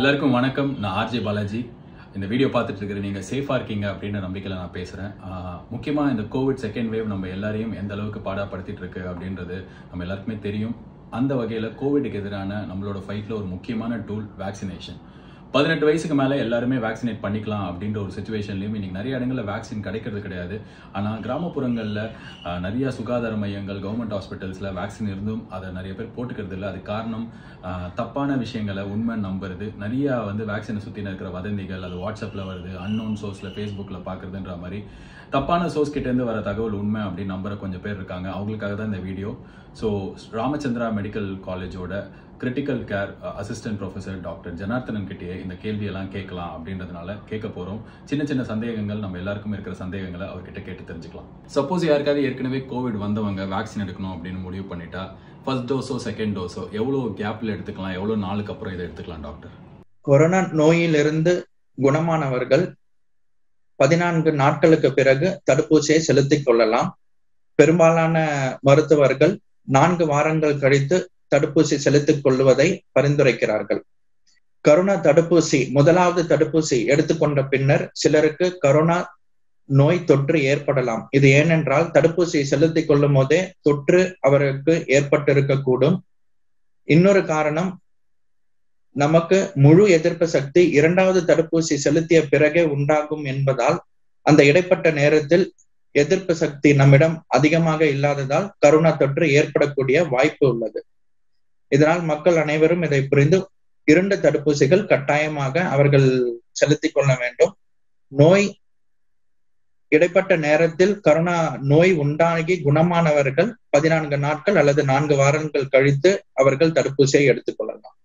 எல்லாருக்கும் வணக்கம் நான் ஆர்ஜே பாலாஜி இந்த வீடியோ பார்த்துட்டு இருக்கிற நீங்கள் சேஃபாக இருக்கீங்க அப்படின்ற நம்பிக்கையில் நான் பேசுகிறேன் முக்கியமாக இந்த கோவிட் செகண்ட் வேவ் நம்ம எல்லாரையும் எந்த அளவுக்கு பாடாப்படுத்திட்டு இருக்கு அப்படின்றது நம்ம எல்லாருக்குமே தெரியும் அந்த வகையில் கோவிடுக்கு எதிரான நம்மளோட ஃபைட்டில் ஒரு முக்கியமான டூல் வேக்சினேஷன் பதினெட்டு வயசுக்கு மேலே எல்லாருமே வேக்சினேட் பண்ணிக்கலாம் அப்படின்ற ஒரு சுச்சுவேஷன்லையும் இன்னைக்கு நிறைய இடங்களில் வேக்சின் கிடைக்கிறது கிடையாது ஆனால் கிராமப்புறங்களில் ஆஹ், நிறைய சுகாதார மையங்கள் கவர்மெண்ட் ஹாஸ்பிட்டல்ஸில் வேக்சின் இருந்தும் அதை நிறைய பேர் போட்டுக்கிறது இல்லை அது காரணம் ஆஹ், தப்பான விஷயங்களை உண்மை நம்புறது நிறைய வந்து வேக்சினை சுற்றி இருக்கிற வதந்திகள் அது வாட்ஸ்அப்பில் வருது அன்னோன் சோர்ஸில் ஃபேஸ்புக்கில் பார்க்குறதுன்ற மாதிரி தப்பான சோர்ஸ் கிட்டேருந்து வர தகவல் உண்மை அப்படின்னு நம்புற கொஞ்சம் பேர் இருக்காங்க அவங்களுக்காக தான் இந்த வீடியோ ஸோ ராமச்சந்திரா மெடிக்கல் காலேஜோட critical care assistant professor doctor Janardhanan கிட்டேயே இந்த கேள்வியெல்லாம் கேட்கலாம் அப்படின்றதுனால கேட்க போகிறோம் சின்ன சின்ன சந்தேகங்கள் நம்ம எல்லாருக்கும் இருக்கிற சந்தேகங்களை அவர்கிட்ட கேட்டு தெரிஞ்சுக்கலாம் சப்போஸ் யாருக்காவது ஏற்கனவே கோவிட் வந்தவங்க வேக்சின் எடுக்கணும் அப்படின்னு முடிவு பண்ணிட்டா ஃபர்ஸ்ட் டோஸோ செகண்ட் டோஸோ எவ்வளோ கேப்பில் எடுத்துக்கலாம் எவ்வளோ நாளுக்கு அப்புறம் இதை எடுத்துக்கலாம் டாக்டர் கொரோனா நோயிலிருந்து குணமானவர்கள் பதினான்கு நாட்களுக்கு பிறகு தடுப்பூசியை செலுத்திக் கொள்ளலாம் பெரும்பாலான மருத்துவர்கள் நான்கு வாரங்கள் கழித்து தடுப்பூசி செலுத்திக் கொள்வதை பரிந்துரைக்கிறார்கள் கரோனா தடுப்பூசி முதலாவது தடுப்பூசி எடுத்துக்கொண்ட பின்னர் சிலருக்கு கரோனா நோய் தொற்று ஏற்படலாம் இது ஏனென்றால் தடுப்பூசி செலுத்திக் கொள்ளும் போதே தொற்று அவருக்கு ஏற்பட்டிருக்கக்கூடும் இன்னொரு காரணம் நமக்கு முழு எதிர்ப்பு சக்தி இரண்டாவது தடுப்பூசி செலுத்திய பிறகே உண்டாகும் என்பதால் அந்த இடைப்பட்ட நேரத்தில் எதிர்ப்பு சக்தி நம்மிடம் அதிகமாக இல்லாததால் கரோனா தொற்று ஏற்படக்கூடிய வாய்ப்பு உள்ளது இதனால் மக்கள் அனைவரும் இதை புரிந்து இரண்டு தடுப்பூசிகள் கட்டாயமாக அவர்கள் செலுத்திக் கொள்ள வேண்டும் நோய் இடைப்பட்ட நேரத்தில் கரோனா நோய் உண்டாகி குணமானவர்கள் பதினான்கு நாட்கள் அல்லது நான்கு வாரங்கள் கழித்து அவர்கள் தடுப்பூசியை எடுத்துக் கொள்ளலாம்